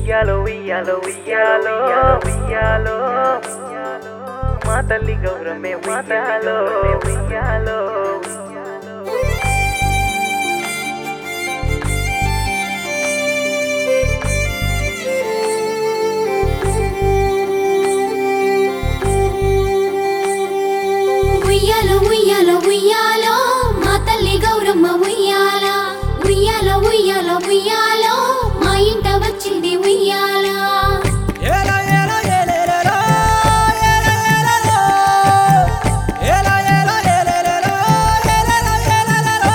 ఉయ్యాలో ఉయ్యాలో ఉయ్యాలో ఉయ్యాలో మా తల్లి గౌరమే ఉయ్యాలో ఉయ్యాలో ఉయ్యాలో ఉయ్యాలో ఉయ్యాలో మా తల్లి గౌరమ్మ ఉయ్యాల ఉయ్యాలో ఉయ్యాలో ఉయ్యాలో మా ఇంట వచ్చింది ఉయ్యాల ఏలా ఏలా ఏలేలేలో, ఏలా ఏలేలో, ఏలా ఏలా ఏలేలేలో, ఏలేలా ఏలేలేలో.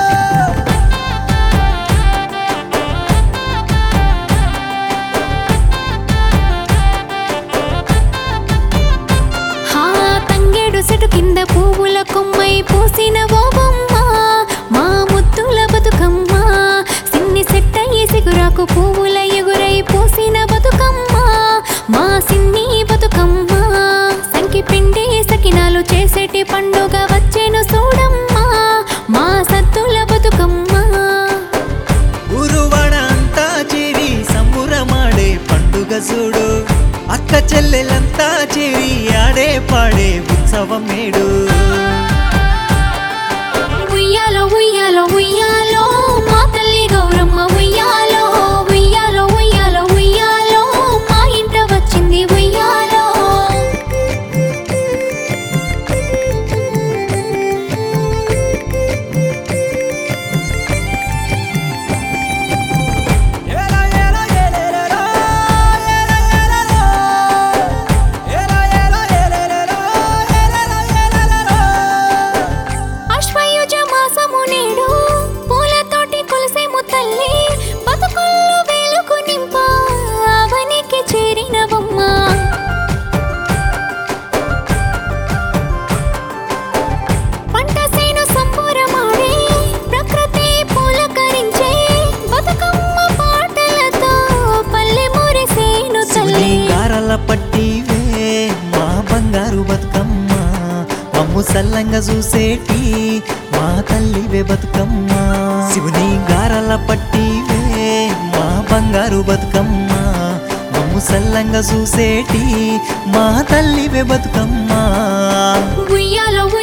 హా తంగేడు చెట్టు కింద పువ్వుల కొమ్మై పూసిన ఓ బొమ్మ మా ముత్తుల బతుకమ్మ సిన్ని సెట్టయ్యి సిగురాకు పువ్వుల ఎగురై పూసిన బతుకమ్మ మా సిన్ని బతుకమ్మ సంకి పిండి సకినాలు చేసేటి పండుగ వచ్చేను చూడమ్మా మా సత్తుల బతుకమ్మ ఊరువాడ అంతా చేరి సంబురమాడే పండుగ చూడు అక్క చెల్లెలంతా చేరి ఆడే పాడే ఉత్సవం నేడు ఉయ్యాలో ఉయ్యాలో ఉయ్యాలో మా తల్లి గౌరమ్మ ఉయ్యాలో ఉయ్యాలో ఉయ్యాలో ఉయ్యాలో మా ఇంట వచ్చింది ఉయ్యాలో ఏలా ఏలా ఏలేలేలో, ఏలా ఏలేలో, ఏలా ఏలా ఏలేలేలో, ఏలేలా ఏలేలేలో. అశ్వయుజ మాసము నేడు పూలతోటి కొలిసేము తల్లి బతుకుల్లో వేలుకు నింప అవనికి చేరినవమ్మ పంట సేను సంబురమాడే ప్రకృతి పులకరించే బతుకమ్మ పాటలతో పల్లె మురిసేను శివుని తల్లి గారల పట్టివే మా బంగారు బతుకమ్మ మమ్ము సల్లంగా చూసేటి మా తల్లివే బతుకమ్మ శివుని గారల పట్టివే మా బంగారు బతుకమ్మ మమ్ము సల్లంగా చూసేటి మా తల్లివే బతుకమ్మ ఉయ్యాలో